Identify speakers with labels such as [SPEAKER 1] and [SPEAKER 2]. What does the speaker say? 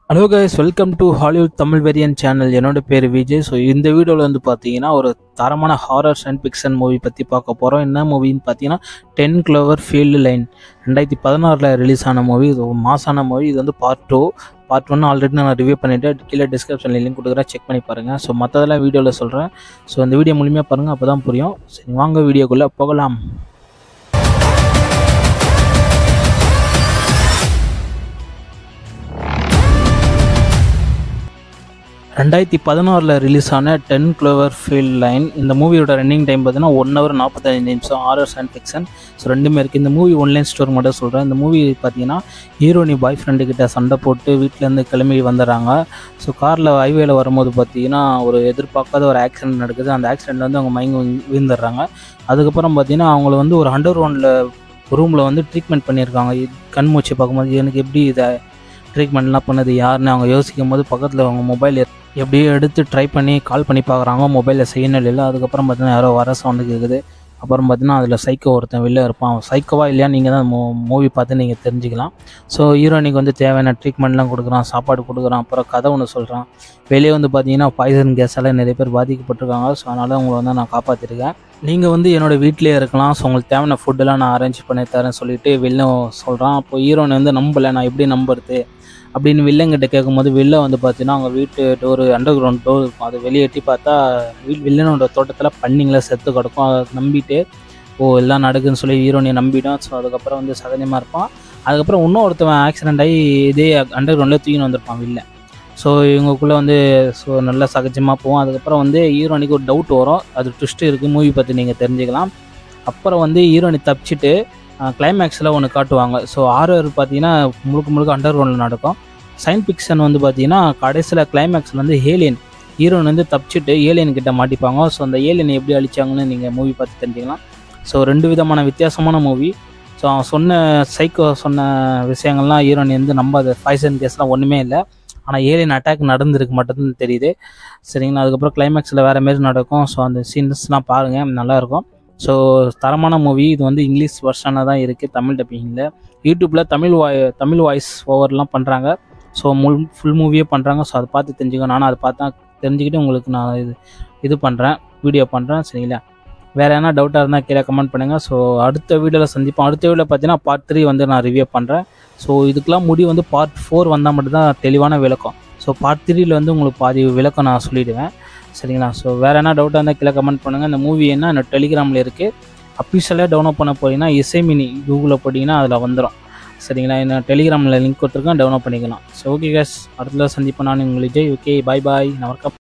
[SPEAKER 1] hello guys welcome to Hollywood Tamil வெரியன் channel என்னோட பேர் விஜய் ஸோ இந்த வீடியோவில் வந்து பார்த்தீங்கன்னா ஒரு தரமான ஹாரர் சயின்ஸ் ஃபிக்ஷன் மூவி பற்றி பார்க்க போகிறோம் என்ன மூவின்னு பார்த்தீங்கன்னா டென் க்ளோவர் ஃபீல்டு லைன் ரெண்டாயிரத்தி பதினாறில் ரிலீஸ் ஆன மூவி இது ஒரு மாசான மூவி இது வந்து part two part one already நான் ரிவ்யூ பண்ணிவிட்டு கீழே டிஸ்கிரிப்ஷனில் லிங்க் கொடுக்குறேன் செக் பண்ணி பாருங்கள் ஸோ மற்றதெல்லாம் வீடியோவில் சொல்கிறேன் ஸோ இந்த வீடியோ மூலியமாக பாருங்கள் அப்போ தான் புரியும் சரி வாங்க வீடியோக்குள்ளே போகலாம் ரெண்டாயிரத்தி பதினாறில் ரிலீஸ் ஆன டென் க்ளோவர் ஃபீல்ட் லைன் இந்த மூவியோட ரன்னிங் டைம் பார்த்தீங்கன்னா ஒன் ஹவர் நாற்பத்தஞ்சு நிமிஷம் ஆர்ஆர் சயின்ஸ் ஃபிக்ஷன் ஸோ ரெண்டுமே இருக்குது இந்த மூவி ஒன்லைன் ஸ்டோர் மட்டும் சொல்கிறேன் இந்த மூவி பார்த்தீங்கன்னா ஹீரோனி பாய் ஃப்ரெண்டு கிட்ட சண்டை போட்டு வீட்டிலேருந்து கிளம்பி வந்துடுறாங்க ஸோ காரில் ஹைவேல வரும்போது பார்த்தீங்கன்னா ஒரு எதிர்பார்க்காத ஒரு ஆக்சிடென்ட் நடக்குது அந்த ஆக்சிடென்ட் வந்து அவங்க மயங்கி விழு- விழுந்துடுறாங்க அதுக்கப்புறம் பார்த்தீங்கன்னா அவங்கள வந்து ஒரு அண்டர் கிரவுண்டில் ரூமில் வந்து ட்ரீட்மெண்ட் பண்ணியிருக்காங்க இது கண் மூச்சு பார்க்கும்போது எனக்கு எப்படி இதை ட்ரீட்மெண்ட்லாம் பண்ணது யாருன்னு அவங்க யோசிக்கும் போது பக்கத்தில் அவங்க மொபைல் எப்படியோ எடுத்து ட்ரை பண்ணி கால் பண்ணி பார்க்குறாங்க மொபைலில் சிக்னல் இல்லை அதுக்கப்புறம் பார்த்தீங்கன்னா யாரோ வர சவுண்டு கேட்குது அப்புறம் பார்த்தீங்கன்னா அதில் சைக்கோ ஒருத்தன் வெளில இருப்பான் அவன் சைக்கோவா இல்லையா நீங்கள் தான் மூ மூவி பார்த்து நீங்கள் தெரிஞ்சுக்கலாம் ஸோ ஹீரோனிக்கு வந்து தேவையான ட்ரீட்மெண்ட்லாம் கொடுக்குறான் சாப்பாடு கொடுக்குறான் அப்புறம் கதை ஒன்று சொல்கிறான் வெளியே வந்து பார்த்தீங்கன்னா பாய்சன் கேஸால் நிறைய பேர் பாதிக்கப்பட்டிருக்காங்க ஸோ அதனால் உங்களை வந்து நான் காப்பாற்றிருக்கேன் நீங்கள் வந்து என்னோட வீட்டிலே இருக்கலாம் ஸோ உங்களுக்கு தேவையான ஃபுட்டெல்லாம் நான் அரேஞ்ச் பண்ணி தரேன் சொல்லிட்டு வெளில சொல்கிறான் அப்போ ஹீரோனை வந்து நம்பலை நான் எப்படி நம்புறது அப்படின்னு வில்லங்கிட்ட கேட்கும்போது வில்ல வந்து பார்த்தீங்கன்னா அவங்க வீட்டு டோரு அண்டர் கிரவுண்ட் டோர் இருக்கும் அது வெளியே எட்டி பார்த்தா வில் வில்லனோட தோட்டத்தில் பண்ணிங்களை செத்து கிடக்கும் அதை நம்பிட்டு ஓ எல்லாம் நடக்குதுன்னு சொல்லி ஹீரோனியை நம்பிடும் ஸோ அதுக்கப்புறம் வந்து சதனியமாக இருப்பான் அதுக்கப்புறம் இன்னும் ஒருத்தவன் ஆக்சிடென்ட் ஆகி இதே அண்டர் கிரவுண்டில் தூக்கின்னு வந்திருப்பான் வில்ல ஸோ இவங்களுக்குள்ளே வந்து ஸோ நல்லா சகஜமாக போகும் அதுக்கப்புறம் வந்து ஹீரோனிக்கு ஒரு டவுட் வரும் அது ட்விஸ்ட் இருக்குது மூவி பற்றி நீங்கள் தெரிஞ்சுக்கலாம் அப்புறம் வந்து ஹீரோனி தப்பிச்சிட்டு கிளைமேக்ஸில் ஒன்று காட்டுவாங்க ஸோ ஆர்ஆர் பார்த்தீங்கன்னா முழுக்க முழுக்க அண்டர் கிரவுண்டில் நடக்கும் சயின்ஸ் ஃபிக்ஷன் வந்து பார்த்தீங்கன்னா கடைசியில் கிளைமேக்ஸில் வந்து ஏலியன் ஹீரோன் வந்து தப்பிச்சிட்டு ஏலியன் கிட்ட மாட்டிப்பாங்க ஸோ அந்த ஏலியன் எப்படி அழிச்சாங்கன்னு நீங்கள் மூவி பார்த்து தெரிஞ்சுக்கலாம் ஸோ ரெண்டு விதமான வித்தியாசமான மூவி ஸோ அவன் சொன்ன சைக்கோ சொன்ன விஷயங்கள்லாம் ஹீரோன் வந்து நம்பாத பாய்சன் கேஸ்லாம் ஒன்றுமே இல்லை ஆனால் ஏலியன் அட்டாக் நடந்திருக்கு மட்டும்தான் தெரியுது சரிங்களா அதுக்கப்புறம் கிளைமேக்ஸில் வேறு மாரி நடக்கும் ஸோ அந்த சீன்ஸ்லாம் பாருங்கள் நல்லாயிருக்கும் ஸோ தரமான மூவி இது வந்து இங்கிலீஷ் வெர்ஷனாக தான் இருக்குது தமிழ் டப்பிங்கில் யூடியூப்பில் தமிழ் வாய் தமிழ் வாய்ஸ் ஓவர்லாம் பண்ணுறாங்க ஸோ முல் ஃபுல் மூவியே பண்ணுறாங்க ஸோ அதை பார்த்து தெரிஞ்சுக்க நானும் அதை பார்த்தா தெரிஞ்சுக்கிட்டு உங்களுக்கு நான் இது இது பண்ணுறேன் வீடியோ பண்ணுறேன் சரிங்களா வேறு எதனா டவுட்டாக இருந்தால் கீழே கமெண்ட் பண்ணுங்கள் ஸோ அடுத்த வீடியோவில் சந்திப்போம் அடுத்த வீடியோவில் பார்த்தீங்கன்னா பார்ட் த்ரீ வந்து நான் ரிவ்யூ பண்ணுறேன் ஸோ இதுக்கெலாம் முடி வந்து பார்ட் ஃபோர் வந்தால் மட்டும்தான் தெளிவான விளக்கம் ஸோ பார்ட் த்ரீயில் வந்து உங்களுக்கு பாதி விளக்கம் நான் சொல்லிவிடுவேன் சரிங்களா ஸோ வேறு என்ன டவுட்டாக இருந்தால் கீழே கமெண்ட் பண்ணுங்கள் இந்த மூவி என்ன என்னோட டெலிகிராமில் இருக்குது அஃபிஷியலாக டவுன்லோட் பண்ண போனீங்கன்னா இசை மினி கூகுளில் போட்டிங்கன்னா அதில் வந்துடும் சரிங்களா என்ன டெலிகிராமில் லிங்க் கொடுத்துருக்கேன் டவுன்லோட் பண்ணிக்கலாம் ஸோ ஓகே கேஸ் அடுத்த சந்திப்பேன் நான் உங்கள் விஜய் ஓகே பாய் பாய் நான் ஒர்க்கப்